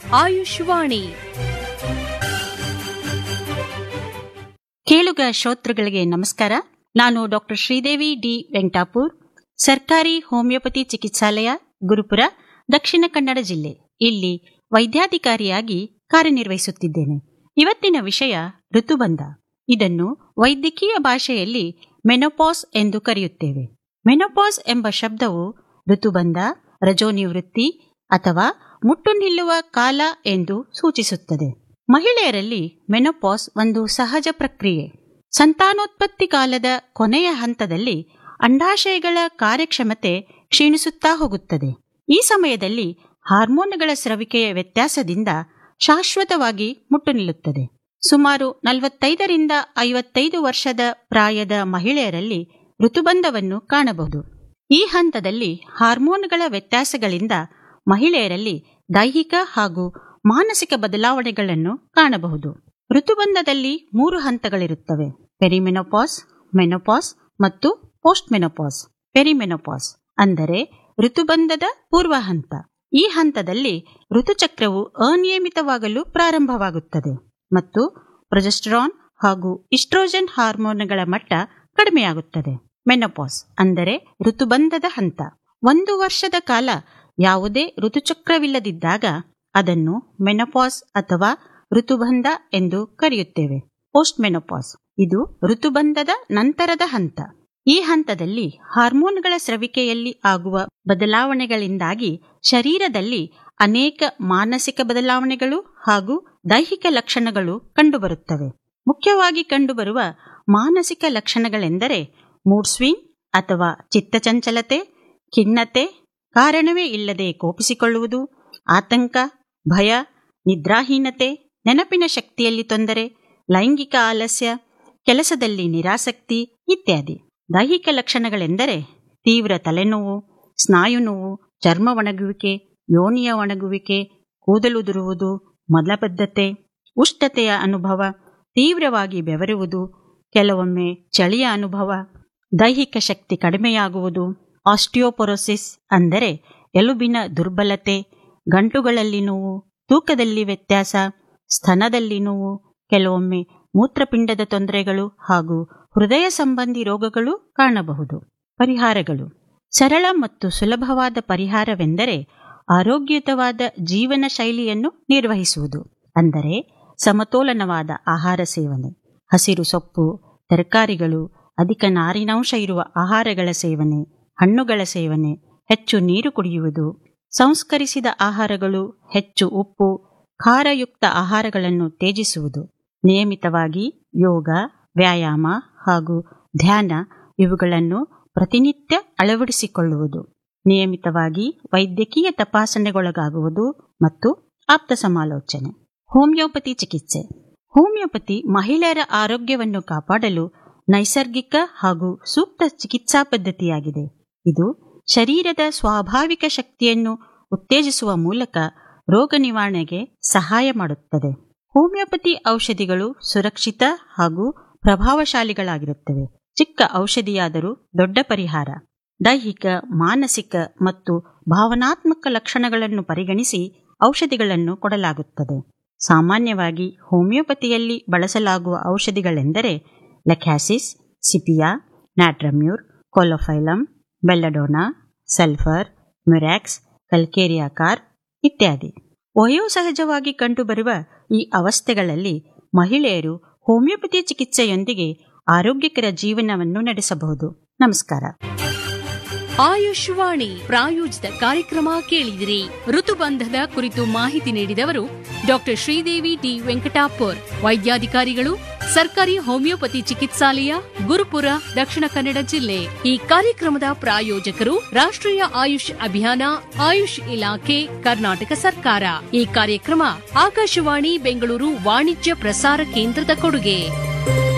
ಆಯುಷ್ವಾಣಿ ಕೇಳುಗ ಶ್ರೋತೃಗಳಿಗೆ ನಮಸ್ಕಾರ ನಾನು ಡಾಕ್ಟರ್ ಶ್ರೀದೇವಿ ಡಿ ವೆಂಕಟಾಪುರ್ ಸರ್ಕಾರಿ ಹೋಮಿಯೋಪತಿ ಚಿಕಿತ್ಸಾಲಯ ಗುರುಪುರ ದಕ್ಷಿಣ ಕನ್ನಡ ಜಿಲ್ಲೆ ಇಲ್ಲಿ ವೈದ್ಯಾಧಿಕಾರಿಯಾಗಿ ಕಾರ್ಯನಿರ್ವಹಿಸುತ್ತಿದ್ದೇನೆ ಇವತ್ತಿನ ವಿಷಯ ಋತುಬಂಧ ಇದನ್ನು ವೈದ್ಯಕೀಯ ಭಾಷೆಯಲ್ಲಿ ಮೆನೋಪಾಸ್ ಎಂದು ಕರೆಯುತ್ತೇವೆ ಮೆನೋಪಾಸ್ ಎಂಬ ಶಬ್ದವು ಋತುಬಂಧ ರಜೋನಿವೃತ್ತಿ ಅಥವಾ ಮುಟ್ಟು ನಿಲ್ಲುವ ಕಾಲ ಎಂದು ಸೂಚಿಸುತ್ತದೆ ಮಹಿಳೆಯರಲ್ಲಿ ಮೆನೋಪಾಸ್ ಒಂದು ಸಹಜ ಪ್ರಕ್ರಿಯೆ ಸಂತಾನೋತ್ಪತ್ತಿ ಕಾಲದ ಕೊನೆಯ ಹಂತದಲ್ಲಿ ಅಂಡಾಶಯಗಳ ಕಾರ್ಯಕ್ಷಮತೆ ಕ್ಷೀಣಿಸುತ್ತಾ ಹೋಗುತ್ತದೆ ಈ ಸಮಯದಲ್ಲಿ ಹಾರ್ಮೋನುಗಳ ಸ್ರವಿಕೆಯ ವ್ಯತ್ಯಾಸದಿಂದ ಶಾಶ್ವತವಾಗಿ ಮುಟ್ಟು ನಿಲ್ಲುತ್ತದೆ ಸುಮಾರು ನಲವತ್ತೈದರಿಂದ ಐವತ್ತೈದು ವರ್ಷದ ಪ್ರಾಯದ ಮಹಿಳೆಯರಲ್ಲಿ ಋತುಬಂಧವನ್ನು ಕಾಣಬಹುದು ಈ ಹಂತದಲ್ಲಿ ಹಾರ್ಮೋನುಗಳ ವ್ಯತ್ಯಾಸಗಳಿಂದ ಮಹಿಳೆಯರಲ್ಲಿ ದೈಹಿಕ ಹಾಗೂ ಮಾನಸಿಕ ಬದಲಾವಣೆಗಳನ್ನು ಕಾಣಬಹುದು ಋತುಬಂಧದಲ್ಲಿ ಮೂರು ಹಂತಗಳಿರುತ್ತವೆ ಪೆರಿಮೆನೋಪಾಸ್ ಮೆನೋಪಾಸ್ ಮತ್ತು ಪೋಸ್ಟ್ ಮೆನೋಪಾಸ್ ಪೆರಿಮೆನೋಪಾಸ್ ಅಂದರೆ ಋತುಬಂಧದ ಪೂರ್ವ ಹಂತ ಈ ಹಂತದಲ್ಲಿ ಋತುಚಕ್ರವು ಅನಿಯಮಿತವಾಗಲು ಪ್ರಾರಂಭವಾಗುತ್ತದೆ ಮತ್ತು ಪ್ರೊಜೆಸ್ಟರಾನ್ ಹಾಗೂ ಇಸ್ಟ್ರೋಜನ್ ಹಾರ್ಮೋನ್ಗಳ ಮಟ್ಟ ಕಡಿಮೆಯಾಗುತ್ತದೆ ಮೆನೋಪಾಸ್ ಅಂದರೆ ಋತುಬಂಧದ ಹಂತ ಒಂದು ವರ್ಷದ ಕಾಲ ಯಾವುದೇ ಋತುಚಕ್ರವಿಲ್ಲದಿದ್ದಾಗ ಅದನ್ನು ಮೆನೋಪಾಸ್ ಅಥವಾ ಋತುಬಂಧ ಎಂದು ಕರೆಯುತ್ತೇವೆ ಪೋಸ್ಟ್ ಮೆನೋಪಾಸ್ ಇದು ಋತುಬಂಧದ ನಂತರದ ಹಂತ ಈ ಹಂತದಲ್ಲಿ ಹಾರ್ಮೋನ್ಗಳ ಸ್ರವಿಕೆಯಲ್ಲಿ ಆಗುವ ಬದಲಾವಣೆಗಳಿಂದಾಗಿ ಶರೀರದಲ್ಲಿ ಅನೇಕ ಮಾನಸಿಕ ಬದಲಾವಣೆಗಳು ಹಾಗೂ ದೈಹಿಕ ಲಕ್ಷಣಗಳು ಕಂಡುಬರುತ್ತವೆ ಮುಖ್ಯವಾಗಿ ಕಂಡುಬರುವ ಮಾನಸಿಕ ಲಕ್ಷಣಗಳೆಂದರೆ ಮೂಡ್ ಸ್ವಿಂಗ್ ಅಥವಾ ಚಿತ್ತಚಂಚಲತೆ ಖಿನ್ನತೆ ಕಾರಣವೇ ಇಲ್ಲದೆ ಕೋಪಿಸಿಕೊಳ್ಳುವುದು ಆತಂಕ ಭಯ ನಿದ್ರಾಹೀನತೆ ನೆನಪಿನ ಶಕ್ತಿಯಲ್ಲಿ ತೊಂದರೆ ಲೈಂಗಿಕ ಆಲಸ್ಯ ಕೆಲಸದಲ್ಲಿ ನಿರಾಸಕ್ತಿ ಇತ್ಯಾದಿ ದೈಹಿಕ ಲಕ್ಷಣಗಳೆಂದರೆ ತೀವ್ರ ತಲೆನೋವು ಸ್ನಾಯು ನೋವು ಚರ್ಮ ಒಣಗುವಿಕೆ ಯೋನಿಯ ಒಣಗುವಿಕೆ ಕೂದಲುದುರುವುದು ಮಲಬದ್ಧತೆ ಉಷ್ಣತೆಯ ಅನುಭವ ತೀವ್ರವಾಗಿ ಬೆವರುವುದು ಕೆಲವೊಮ್ಮೆ ಚಳಿಯ ಅನುಭವ ದೈಹಿಕ ಶಕ್ತಿ ಕಡಿಮೆಯಾಗುವುದು ಆಸ್ಟಿಯೋಪೊರೋಸಿಸ್ ಅಂದರೆ ಎಲುಬಿನ ದುರ್ಬಲತೆ ಗಂಟುಗಳಲ್ಲಿ ನೋವು ತೂಕದಲ್ಲಿ ವ್ಯತ್ಯಾಸ ಸ್ತನದಲ್ಲಿ ನೋವು ಕೆಲವೊಮ್ಮೆ ಮೂತ್ರಪಿಂಡದ ತೊಂದರೆಗಳು ಹಾಗೂ ಹೃದಯ ಸಂಬಂಧಿ ರೋಗಗಳು ಕಾಣಬಹುದು ಪರಿಹಾರಗಳು ಸರಳ ಮತ್ತು ಸುಲಭವಾದ ಪರಿಹಾರವೆಂದರೆ ಆರೋಗ್ಯಯುತವಾದ ಜೀವನ ಶೈಲಿಯನ್ನು ನಿರ್ವಹಿಸುವುದು ಅಂದರೆ ಸಮತೋಲನವಾದ ಆಹಾರ ಸೇವನೆ ಹಸಿರು ಸೊಪ್ಪು ತರಕಾರಿಗಳು ಅಧಿಕ ನಾರಿನಾಂಶ ಇರುವ ಆಹಾರಗಳ ಸೇವನೆ ಹಣ್ಣುಗಳ ಸೇವನೆ ಹೆಚ್ಚು ನೀರು ಕುಡಿಯುವುದು ಸಂಸ್ಕರಿಸಿದ ಆಹಾರಗಳು ಹೆಚ್ಚು ಉಪ್ಪು ಖಾರಯುಕ್ತ ಆಹಾರಗಳನ್ನು ತ್ಯಜಿಸುವುದು ನಿಯಮಿತವಾಗಿ ಯೋಗ ವ್ಯಾಯಾಮ ಹಾಗೂ ಧ್ಯಾನ ಇವುಗಳನ್ನು ಪ್ರತಿನಿತ್ಯ ಅಳವಡಿಸಿಕೊಳ್ಳುವುದು ನಿಯಮಿತವಾಗಿ ವೈದ್ಯಕೀಯ ತಪಾಸಣೆಗೊಳಗಾಗುವುದು ಮತ್ತು ಆಪ್ತ ಸಮಾಲೋಚನೆ ಹೋಮಿಯೋಪತಿ ಚಿಕಿತ್ಸೆ ಹೋಮಿಯೋಪತಿ ಮಹಿಳೆಯರ ಆರೋಗ್ಯವನ್ನು ಕಾಪಾಡಲು ನೈಸರ್ಗಿಕ ಹಾಗೂ ಸೂಕ್ತ ಚಿಕಿತ್ಸಾ ಪದ್ಧತಿಯಾಗಿದೆ ಇದು ಶರೀರದ ಸ್ವಾಭಾವಿಕ ಶಕ್ತಿಯನ್ನು ಉತ್ತೇಜಿಸುವ ಮೂಲಕ ರೋಗ ನಿವಾರಣೆಗೆ ಸಹಾಯ ಮಾಡುತ್ತದೆ ಹೋಮಿಯೋಪತಿ ಔಷಧಿಗಳು ಸುರಕ್ಷಿತ ಹಾಗೂ ಪ್ರಭಾವಶಾಲಿಗಳಾಗಿರುತ್ತವೆ ಚಿಕ್ಕ ಔಷಧಿಯಾದರೂ ದೊಡ್ಡ ಪರಿಹಾರ ದೈಹಿಕ ಮಾನಸಿಕ ಮತ್ತು ಭಾವನಾತ್ಮಕ ಲಕ್ಷಣಗಳನ್ನು ಪರಿಗಣಿಸಿ ಔಷಧಿಗಳನ್ನು ಕೊಡಲಾಗುತ್ತದೆ ಸಾಮಾನ್ಯವಾಗಿ ಹೋಮಿಯೋಪತಿಯಲ್ಲಿ ಬಳಸಲಾಗುವ ಔಷಧಿಗಳೆಂದರೆ ಲೆಕ್ಯಾಸಿಸ್ ಸಿಪಿಯಾ ನ್ಯಾಟ್ರಮ್ಯೂರ್ ಕೊಲೊಫೈಲಮ್ ಬೆಲ್ಲಡೋನಾ ಸಲ್ಫರ್ ಮ್ಯುರ್ಯಾಕ್ಸ್ ಕಲ್ಕೇರಿಯಾ ಕಾರ್ ಇತ್ಯಾದಿ ವಯೋಸಹಜವಾಗಿ ಕಂಡುಬರುವ ಈ ಅವಸ್ಥೆಗಳಲ್ಲಿ ಮಹಿಳೆಯರು ಹೋಮಿಯೋಪತಿ ಚಿಕಿತ್ಸೆಯೊಂದಿಗೆ ಆರೋಗ್ಯಕರ ಜೀವನವನ್ನು ನಡೆಸಬಹುದು ನಮಸ್ಕಾರ ಆಯುಷ್ವಾಣಿ ಪ್ರಾಯೋಜಿತ ಕಾರ್ಯಕ್ರಮ ಕೇಳಿದಿರಿ ಋತುಬಂಧದ ಕುರಿತು ಮಾಹಿತಿ ನೀಡಿದವರು ಡಾಕ್ಟರ್ ಶ್ರೀದೇವಿ ಡಿ ವೆಂಕಟಾಪುರ್ ವೈದ್ಯಾಧಿಕಾರಿಗಳು ಸರ್ಕಾರಿ ಹೋಮಿಯೋಪತಿ ಚಿಕಿತ್ಸಾಲಯ ಗುರುಪುರ ದಕ್ಷಿಣ ಕನ್ನಡ ಜಿಲ್ಲೆ ಈ ಕಾರ್ಯಕ್ರಮದ ಪ್ರಾಯೋಜಕರು ರಾಷ್ಟ್ರೀಯ ಆಯುಷ್ ಅಭಿಯಾನ ಆಯುಷ್ ಇಲಾಖೆ ಕರ್ನಾಟಕ ಸರ್ಕಾರ ಈ ಕಾರ್ಯಕ್ರಮ ಆಕಾಶವಾಣಿ ಬೆಂಗಳೂರು ವಾಣಿಜ್ಯ ಪ್ರಸಾರ ಕೇಂದ್ರದ ಕೊಡುಗೆ